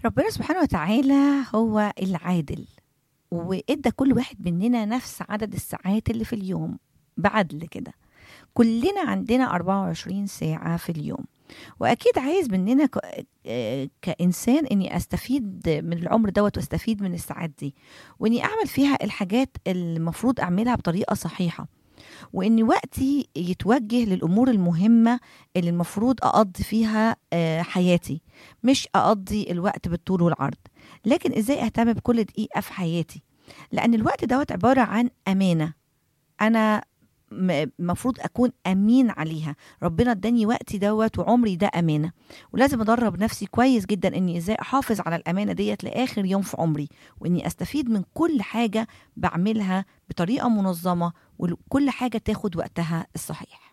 ربنا سبحانه وتعالى هو العادل وادى كل واحد مننا نفس عدد الساعات اللي في اليوم بعدل كده كلنا عندنا 24 ساعة في اليوم وأكيد عايز مننا ك- آه، كإنسان إني أستفيد من العمر دوت وأستفيد من الساعات دي وإني أعمل فيها الحاجات اللي المفروض أعملها بطريقة صحيحة وإن وقتي يتوجه للأمور المهمة اللي المفروض أقضي فيها آه، حياتي مش أقضي الوقت بالطول والعرض لكن إزاي أهتم بكل دقيقة في حياتي لأن الوقت دوت عبارة عن أمانة أنا المفروض أكون أمين عليها ربنا اداني وقتي دوت وعمري ده أمانة ولازم أدرب نفسي كويس جدا إني إزاي أحافظ على الأمانة ديت لآخر يوم في عمري وإني أستفيد من كل حاجة بعملها بطريقة منظمة وكل حاجة تاخد وقتها الصحيح